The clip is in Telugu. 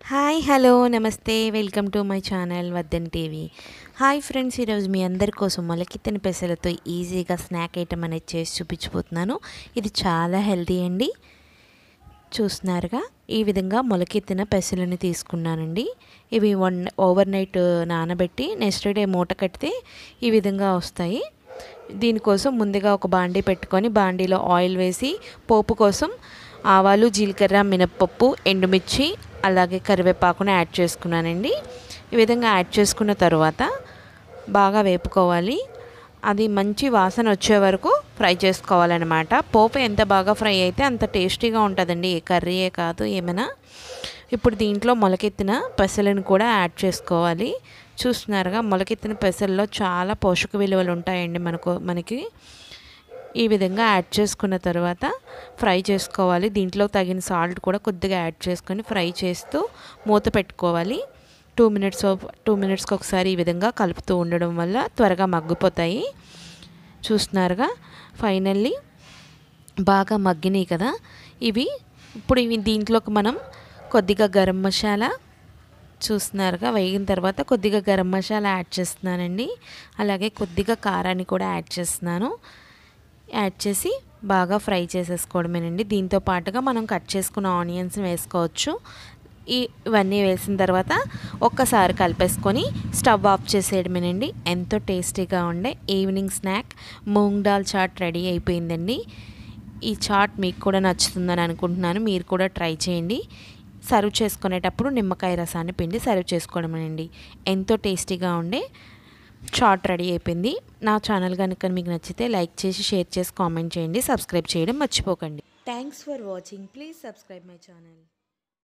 హాయ్ హలో నమస్తే welcome to my channel Vaddan TV hi friends ఈరోజు మీ అందరి కోసం మొలకెత్తిన పెసలతో ఈజీగా స్నాక్ ఐటమ్ అనేది చేసి చూపించిపోతున్నాను ఇది చాలా హెల్తీ అండి చూస్తున్నారుగా ఈ విధంగా మొలకెత్తిన పెసలను తీసుకున్నానండి ఇవి వన్ ఓవర్ నైట్ నానబెట్టి నెక్స్ట్ డే మూట కడితే ఈ విధంగా వస్తాయి దీనికోసం ముందుగా ఒక బాండీ పెట్టుకొని బాండీలో ఆయిల్ వేసి పోపు కోసం ఆవాలు జీలకర్ర మినప్పప్పు ఎండుమిర్చి అలాగే కరివేపాకును యాడ్ చేసుకున్నానండి ఈ విధంగా యాడ్ చేసుకున్న తర్వాత బాగా వేపుకోవాలి అది మంచి వాసన వచ్చే వరకు ఫ్రై చేసుకోవాలన్నమాట పోపు ఎంత బాగా ఫ్రై అయితే అంత టేస్టీగా ఉంటుందండి ఏ కర్రీయే కాదు ఏమైనా ఇప్పుడు దీంట్లో మొలకెత్తిన పెసలను కూడా యాడ్ చేసుకోవాలి చూస్తున్నారుగా మొలకెత్తిన పెసల్లో చాలా పోషక విలువలు ఉంటాయండి మనకు మనకి ఈ విధంగా యాడ్ చేసుకున్న తర్వాత ఫ్రై చేసుకోవాలి దీంట్లో తగిన సాల్ట్ కూడా కొద్దిగా యాడ్ చేసుకొని ఫ్రై చేస్తూ మూత పెట్టుకోవాలి టూ మినిట్స్ టూ మినిట్స్కి ఒకసారి ఈ విధంగా కలుపుతూ ఉండడం వల్ల త్వరగా మగ్గిపోతాయి చూస్తున్నారుగా ఫైనల్లీ బాగా మగ్గినాయి కదా ఇవి ఇప్పుడు ఇవి దీంట్లోకి మనం కొద్దిగా గరం మసాలా చూస్తున్నారుగా వేగిన తర్వాత కొద్దిగా గరం మసాలా యాడ్ చేస్తున్నానండి అలాగే కొద్దిగా కారాన్ని కూడా యాడ్ చేస్తున్నాను యాడ్ చేసి బాగా ఫ్రై చేసేసుకోవడమేనండి దీంతో పాటుగా మనం కట్ చేసుకున్న ఆనియన్స్ వేసుకోవచ్చు ఈ ఇవన్నీ వేసిన తర్వాత ఒక్కసారి కలిపేసుకొని స్టవ్ ఆఫ్ చేసేయడమేనండి ఎంతో టేస్టీగా ఉండే evening snack moong dal chaat ready అయిపోయిందండి ఈ చాట్ మీకు కూడా నచ్చుతుందని అనుకుంటున్నాను మీరు కూడా ట్రై చేయండి సర్వ్ చేసుకునేటప్పుడు నిమ్మకాయ రసాన్ని పిండి సర్వ్ చేసుకోవడమేనండి ఎంతో టేస్టీగా ఉండే చాట్ రెడీ అయిపోయింది నా ఛానల్ కనుక మీకు నచ్చితే లైక్ చేసి షేర్ చేసి కామెంట్ చేయండి సబ్స్క్రైబ్ చేయడం మర్చిపోకండి thanks for watching please subscribe my channel